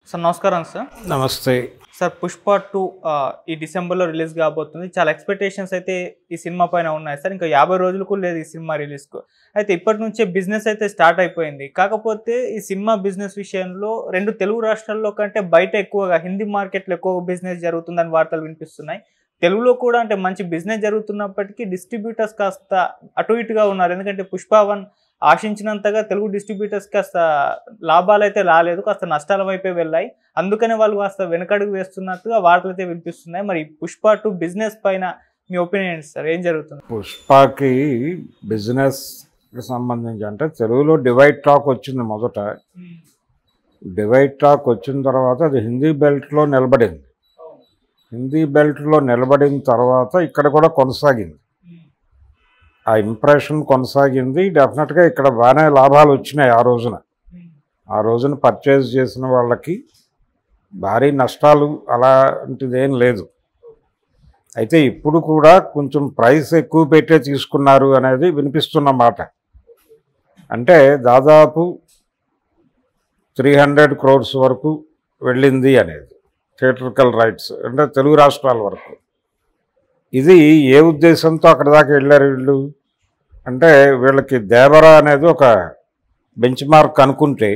sir నమస్కారం sir నమస్తే sir Pushpa two ఈ డిసెంబర్లో రిలీజ్ కాబోతుంది చాలా ఎక్స్పెక్టేషన్స్ అయితే ఈ సినిమా పైన ఉన్నాయి సార్ ఇంకా యాభై రోజులకు లేదు ఈ సినిమా రిలీజ్కు అయితే ఇప్పటి నుంచే బిజినెస్ అయితే స్టార్ట్ అయిపోయింది కాకపోతే ఈ సినిమా బిజినెస్ విషయంలో రెండు తెలుగు రాష్ట్రాల్లో కంటే బయట ఎక్కువగా హిందీ మార్కెట్లో ఎక్కువ బిజినెస్ జరుగుతుందని వార్తలు వినిపిస్తున్నాయి తెలుగులో కూడా అంటే మంచి బిజినెస్ జరుగుతున్నప్పటికీ డిస్ట్రిబ్యూటర్స్ కాస్త అటు ఇటుగా ఉన్నారు ఎందుకంటే పుష్ప వన్ ఆశించినంతగా తెలుగు డిస్ట్రిబ్యూటర్స్ కాస్త లాభాలు అయితే రాలేదు కాస్త నష్టాల వైపే వెళ్ళాయి అందుకనే వాళ్ళు కాస్త వెనకడుగు వేస్తున్నట్టుగా వార్తలు అయితే వినిపిస్తున్నాయి మరి పుష్ప టూ బిజినెస్ పైన మీ ఒపీనియన్ సార్ ఏం జరుగుతుంది పుష్పకి బిజినెస్కి సంబంధించి అంటే తెలుగులో డివైడ్ టాక్ వచ్చింది మొదట డివైడ్ టాక్ వచ్చిన తర్వాత అది హిందీ బెల్ట్లో నిలబడింది హిందీ బెల్ట్లో నిలబడిన తర్వాత ఇక్కడ కూడా కొనసాగింది ఆ ఇంప్రెషన్ కొనసాగింది డెఫినెట్గా ఇక్కడ బాగానే లాభాలు వచ్చినాయి ఆ రోజున ఆ రోజున పర్చేజ్ చేసిన వాళ్ళకి భారీ నష్టాలు అలాంటిదేం లేదు అయితే ఇప్పుడు కూడా కొంచెం ప్రైస్ ఎక్కువ పెట్టే తీసుకున్నారు అనేది వినిపిస్తున్న మాట అంటే దాదాపు త్రీ హండ్రెడ్ క్రోర్స్ వరకు వెళ్ళింది అనేది థియేట్రికల్ రైట్స్ అంటే తెలుగు రాష్ట్రాల వరకు ఇది ఏ ఉద్దేశంతో అక్కడ దాకా వెళ్ళారు వీళ్ళు అంటే వీళ్ళకి దేవరా అనేది ఒక బెంచ్ మార్క్ అనుకుంటే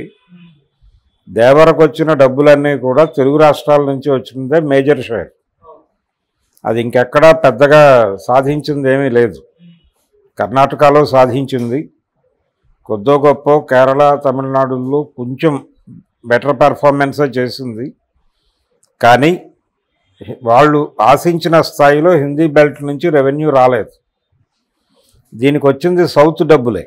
దేవరకు వచ్చిన డబ్బులన్నీ కూడా తెలుగు రాష్ట్రాల నుంచి వచ్చిందే మేజర్ షేర్ అది ఇంకెక్కడా పెద్దగా సాధించింది ఏమీ లేదు కర్ణాటకలో సాధించింది కొద్దో గొప్ప కేరళ తమిళనాడులో కొంచెం బెటర్ పెర్ఫార్మెన్సే చేసింది కానీ వాళ్ళు ఆశించిన స్థాయిలో హిందీ బెల్ట్ నుంచి రెవెన్యూ రాలేదు దీనికి వచ్చింది సౌత్ డబ్బులే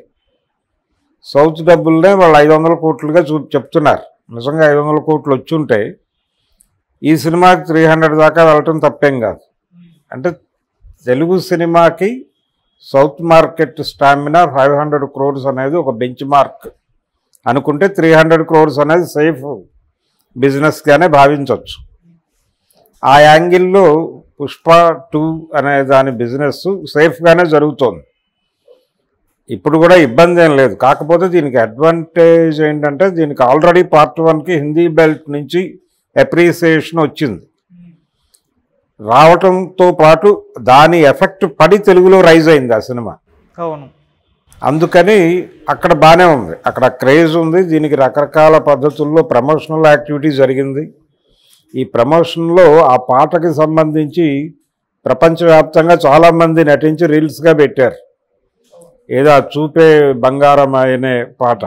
సౌత్ డబ్బులనే వాళ్ళు ఐదు వందల కోట్లుగా చూ చెప్తున్నారు నిజంగా ఐదు వందల కోట్లు వచ్చి ఉంటే ఈ సినిమాకి త్రీ హండ్రెడ్ దాకా వెళ్ళటం తప్పేం కాదు అంటే తెలుగు సినిమాకి south market stamina five hundred crores అనేది ఒక బెంచ్ మార్క్ అనుకుంటే త్రీ హండ్రెడ్ క్రోర్స్ అనేది సేఫ్ బిజినెస్గానే భావించవచ్చు ఆ యాంగిల్లో పుష్ప టూ అనే దాని బిజినెస్ సేఫ్గానే జరుగుతోంది ఇప్పుడు కూడా ఇబ్బంది ఏం లేదు కాకపోతే దీనికి అడ్వాంటేజ్ ఏంటంటే దీనికి ఆల్రెడీ పార్ట్ వన్కి హిందీ బెల్ట్ నుంచి అప్రిసియేషన్ వచ్చింది రావటంతో పాటు దాని ఎఫెక్ట్ పడి తెలుగులో రైజ్ అయింది ఆ సినిమా అవును అందుకని అక్కడ బాగానే ఉంది అక్కడ క్రేజ్ ఉంది దీనికి రకరకాల పద్ధతుల్లో ప్రమోషనల్ యాక్టివిటీ జరిగింది ఈ ప్రమోషన్లో ఆ పాటకి సంబంధించి ప్రపంచవ్యాప్తంగా చాలామంది నటించి రీల్స్గా పెట్టారు ఏదో ఆ చూపే బంగారం అనే పాట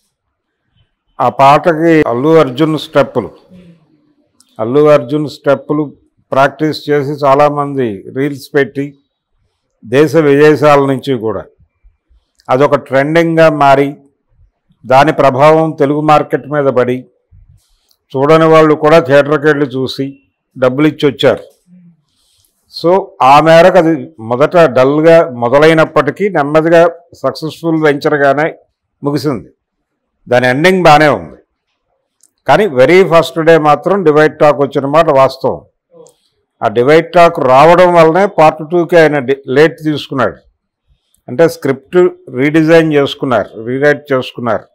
ఆ పాటకి అల్లు అర్జున్ స్టెప్పులు అల్లు అర్జున్ స్టెప్పులు ప్రాక్టీస్ చేసి చాలామంది రీల్స్ పెట్టి దేశ విదేశాల నుంచి కూడా అదొక ట్రెండింగ్గా మారి దాని ప్రభావం తెలుగు మార్కెట్ మీద పడి చూడని వాళ్ళు కూడా థియేటర్కి వెళ్ళి చూసి డబ్బులు ఇచ్చి వచ్చారు సో ఆ మేరకు అది మొదట డల్గా మొదలైనప్పటికీ నెమ్మదిగా సక్సెస్ఫుల్ వెంచర్గానే ముగిసింది దాని ఎండింగ్ బాగానే ఉంది కానీ వెరీ ఫస్ట్ డే మాత్రం డివైడ్ టాక్ వచ్చిన మాట వాస్తవం ఆ డివైడ్ టాక్ రావడం వల్లనే పార్ట్ టూకి ఆయన డి- లేట్ తీసుకున్నాడు అంటే స్క్రిప్ట్ రీడిజైన్ చేసుకున్నారు రీరైట్ చేసుకున్నారు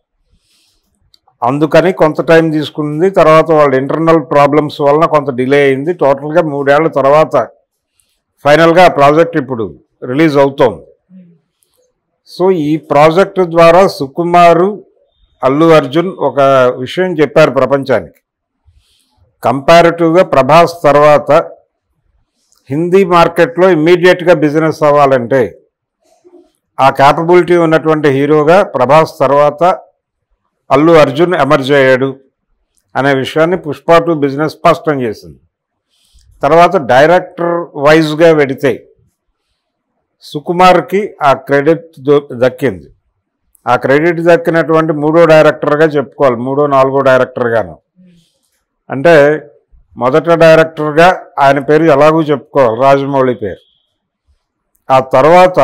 అందుకని కొంత టైం తీసుకుంది తర్వాత వాళ్ళ ఇంటర్నల్ ప్రాబ్లమ్స్ వలన కొంత డిలే అయింది టోటల్గా మూడేళ్ల తర్వాత ఫైనల్గా ఆ ప్రాజెక్ట్ ఇప్పుడు రిలీజ్ అవుతోంది సో ఈ ప్రాజెక్టు ద్వారా సుకుమారు అల్లు అర్జున్ ఒక విషయం చెప్పారు ప్రపంచానికి కంపారిటివ్గా ప్రభాస్ తర్వాత హిందీ మార్కెట్లో ఇమ్మీడియట్గా బిజినెస్ అవ్వాలంటే ఆ క్యాపబిలిటీ ఉన్నటువంటి హీరోగా ప్రభాస్ తర్వాత అల్లు అర్జున్ ఎమర్జ్ అయ్యాడు అనే విషయాన్ని పుష్ప టూ బిజినెస్ స్పష్టం చేసింది తర్వాత డైరెక్టర్ వైజ్గా వెడితే సుకుమార్కి ఆ క్రెడిట్ దొ- దక్కింది ఆ క్రెడిట్ దక్కినటువంటి మూడో డైరెక్టర్గా చెప్పుకోవాలి మూడో నాలుగో డైరెక్టర్గాను అంటే మొదట డైరెక్టర్గా ఆయన పేరు ఎలాగూ చెప్పుకోవాలి రాజమౌళి పేరు ఆ తర్వాత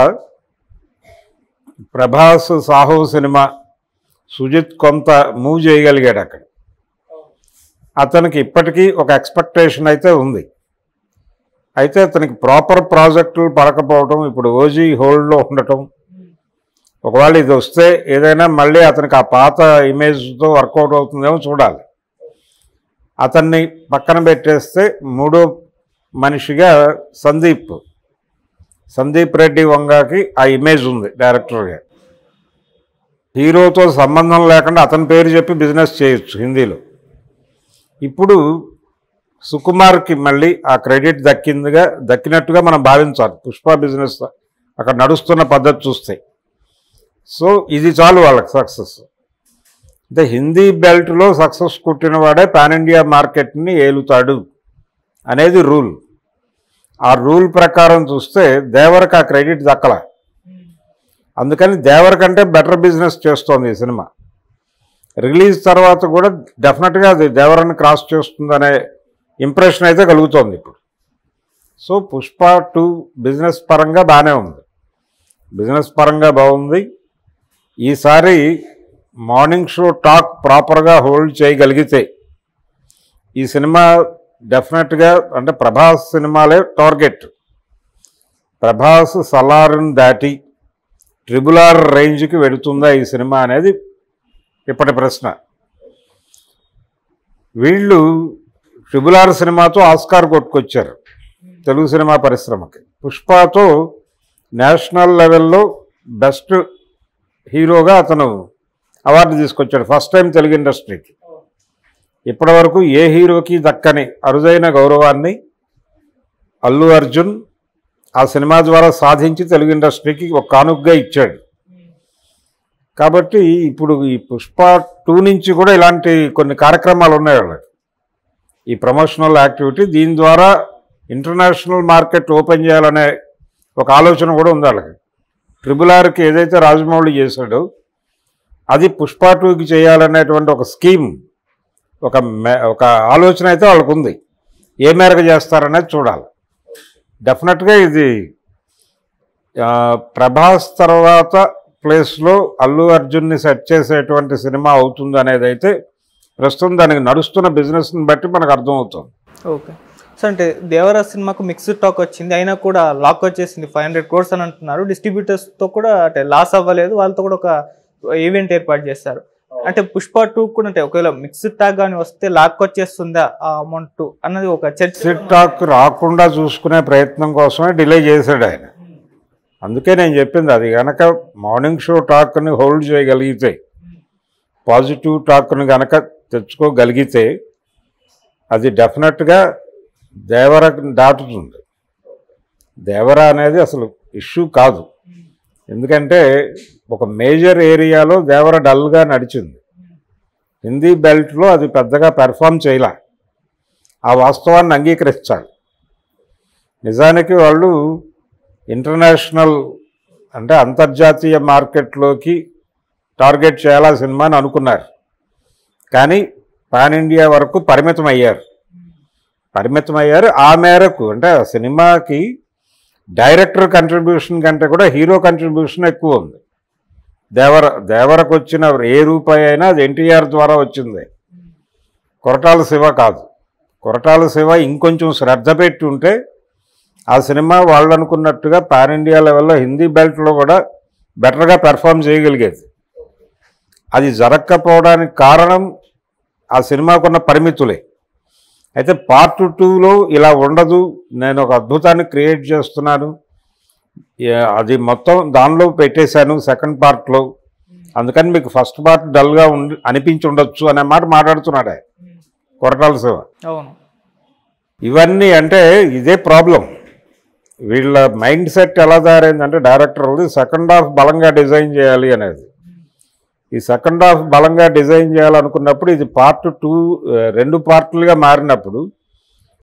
ప్రభాస్ సాహో సినిమా సుజిత్ కొంత మూవ్ చేయగలిగాడు అక్కడ అతనికి ఇప్పటికీ ఒక ఎక్స్పెక్టేషన్ అయితే ఉంది అయితే అతనికి ప్రాపర్ ప్రాజెక్టులు పడకపోవటం ఇప్పుడు ఓజీ హోల్డ్లో ఉండటం ఒకవేళ ఇది వస్తే ఏదైనా మళ్ళీ అతనికి ఆ పాత ఇమేజ్తో వర్కౌట్ అవుతుందేమో చూడాలి అతన్ని పక్కన పెట్టేస్తే మూడో మనిషిగా సందీప్ సందీప్ రెడ్డి వంగాకి ఆ ఇమేజ్ ఉంది డైరెక్టర్గా హీరోతో సంబంధం లేకుండా అతని పేరు చెప్పి బిజినెస్ చేయొచ్చు హిందీలో ఇప్పుడు సుకుమార్కి మళ్ళీ ఆ క్రెడిట్ దక్కిందిగా దక్కినట్టుగా మనం భావించాలి పుష్ప బిజినెస్ అక్కడ నడుస్తున్న పద్ధతి చూస్తే సో ఇది చాలు వాళ్ళకి సక్సెస్ అంటే హిందీ బెల్ట్లో సక్సెస్ కుట్టిన వాడే పాన్ ఇండియా మార్కెట్ని ఏలుతాడు అనేది రూల్ ఆ రూల్ ప్రకారం చూస్తే దేవరకు ఆ క్రెడిట్ దక్కల అందుకని దేవర్ కంటే బెటర్ బిజినెస్ చేస్తోంది ఈ సినిమా రిలీజ్ తర్వాత కూడా డెఫినెట్గా అది దేవరని క్రాస్ చేస్తుందనే ఇంప్రెషన్ అయితే కలుగుతోంది ఇప్పుడు సో పుష్ప టూ బిజినెస్ పరంగా బాగానే ఉంది బిజినెస్ పరంగా బాగుంది ఈసారి మార్నింగ్ షో టాక్ ప్రాపర్గా హోల్డ్ చేయగలిగితే ఈ సినిమా డెఫినెట్గా అంటే ప్రభాస్ సినిమాలే టార్గెట్ ప్రభాస్ సలార్ని దాటి ట్రిబుల్ ఆర్ రేంజ్కి వెడుతుందా ఈ సినిమా అనేది ఇప్పటి ప్రశ్న వీళ్ళు ట్రిబుల్ ఆర్ సినిమాతో ఆస్కార్ కొట్టుకొచ్చారు తెలుగు సినిమా పరిశ్రమకి పుష్పతో నేషనల్ లెవెల్లో బెస్ట్ హీరోగా అతను అవార్డు తీసుకొచ్చాడు ఫస్ట్ టైం తెలుగు ఇండస్ట్రీకి ఇప్పటివరకు ఏ హీరోకి దక్కని అరుదైన గౌరవాన్ని అల్లు అర్జున్ ఆ సినిమా ద్వారా సాధించి తెలుగు ఇండస్ట్రీకి ఒక కానుకగా ఇచ్చాడు కాబట్టి ఇప్పుడు ఈ పుష్ప టూ నుంచి కూడా ఇలాంటి కొన్ని కార్యక్రమాలు ఉన్నాయి వాళ్ళకి ఈ ప్రమోషనల్ యాక్టివిటీ దీని ద్వారా ఇంటర్నేషనల్ మార్కెట్ ఓపెన్ చేయాలనే ఒక ఆలోచన కూడా ఉంది వాళ్ళకి ట్రిపుల్ ఆర్కి ఏదైతే రాజమౌళి చేశాడో అది పుష్ప టూకి చేయాలనేటువంటి ఒక స్కీమ్ ఒక మే- ఒక ఆలోచన అయితే వాళ్ళకు ఉంది ఏ మేరకు చేస్తారనేది చూడాలి డెఫినెట్గా ఇది ఆ, ప్రభాస్ తర్వాత ప్లేస్లో అల్లు అర్జున్ని సెట్ చేసేటువంటి సినిమా అవుతుంది అనేది అయితే ప్రస్తుతం దానికి నడుస్తున్న బిజినెస్ని బట్టి మనకు అర్థమవుతుంది ఓకే సో అంటే దేవరా సినిమాకు మిక్స్డ్ టాక్ వచ్చింది అయినా కూడా లాక్ వచ్చేసింది ఫైవ్ హండ్రెడ్ కోర్స్ అని అంటున్నారు డిస్ట్రిబ్యూటర్స్తో కూడా అంటే లాస్ అవ్వలేదు వాళ్ళతో కూడా ఒక ఈవెంట్ ఏర్పాటు చేస్తారు అంటే పుష్ప టూ కూడా అంటే ఒకవేళ మిక్స్డ్ టాక్ కానీ వస్తే లాక్ వచ్చేస్తుందా ఆ అమౌంట్ అన్నది ఒక చర్చ సిట్ టాక్ రాకుండా చూసుకునే ప్రయత్నం కోసమే డిలే చేశాడు ఆయన అందుకే నేను చెప్పింది అది కనుక మార్నింగ్ షో టాక్ని హోల్డ్ చేయగలిగితే పాజిటివ్ టాక్ని కనుక తెచ్చుకోగలిగితే అది డెఫినెట్గా దేవర దాటుతుంది దేవర అనేది అసలు ఇష్యూ కాదు ఎందుకంటే ఒక మేజర్ ఏరియాలో దేవర డల్గా నడిచింది హిందీ బెల్ట్లో అది పెద్దగా పెర్ఫామ్ చేయలే ఆ వాస్తవాన్ని అంగీకరించాలి నిజానికి వాళ్ళు ఇంటర్నేషనల్ అంటే అంతర్జాతీయ మార్కెట్లోకి టార్గెట్ చేయాలా సినిమాని అనుకున్నారు కానీ పాన్ ఇండియా వరకు పరిమితం అయ్యారు పరిమితం అయ్యారు ఆ మేరకు అంటే ఆ సినిమాకి డైరెక్టర్ కంట్రిబ్యూషన్ కంటే కూడా హీరో కంట్రిబ్యూషన్ ఎక్కువ ఉంది దేవర దేవరకు వచ్చిన ఏ రూపాయి అయినా అది ఎన్టీఆర్ ద్వారా వచ్చింది కొరటాల శివ కాదు కొరటాల శివ ఇంకొంచెం శ్రద్ధ పెట్టి ఉంటే ఆ సినిమా వాళ్ళు అనుకున్నట్టుగా పాన్ ఇండియా లెవెల్లో హిందీ బెల్ట్లో కూడా బెటర్గా పెర్ఫామ్ చేయగలిగేది అది జరగకపోవడానికి కారణం ఆ సినిమాకున్న పరిమితులే అయితే పార్ట్ టూలో ఇలా ఉండదు నేను ఒక అద్భుతాన్ని క్రియేట్ చేస్తున్నాను ఏ- అది మొత్తం దానిలో పెట్టేశాను సెకండ్ పార్ట్లో అందుకని మీకు ఫస్ట్ పార్ట్ డల్గా ఉండి అనిపించి ఉండొచ్చు అనే మాట మాట్లాడుతున్నాడు ఆయన కొరటాల శివ అవును ఇవన్నీ అంటే ఇదే ప్రాబ్లం వీళ్ళ మైండ్ సెట్ ఎలా తయారైందంటే డైరెక్టర్ది సెకండ్ హాఫ్ బలంగా డిజైన్ చేయాలి అనేది ఈ సెకండ్ హాఫ్ బలంగా డిజైన్ చేయాలనుకున్నప్పుడు ఇది పార్ట్ టూ రెండు పార్ట్లుగా మారినప్పుడు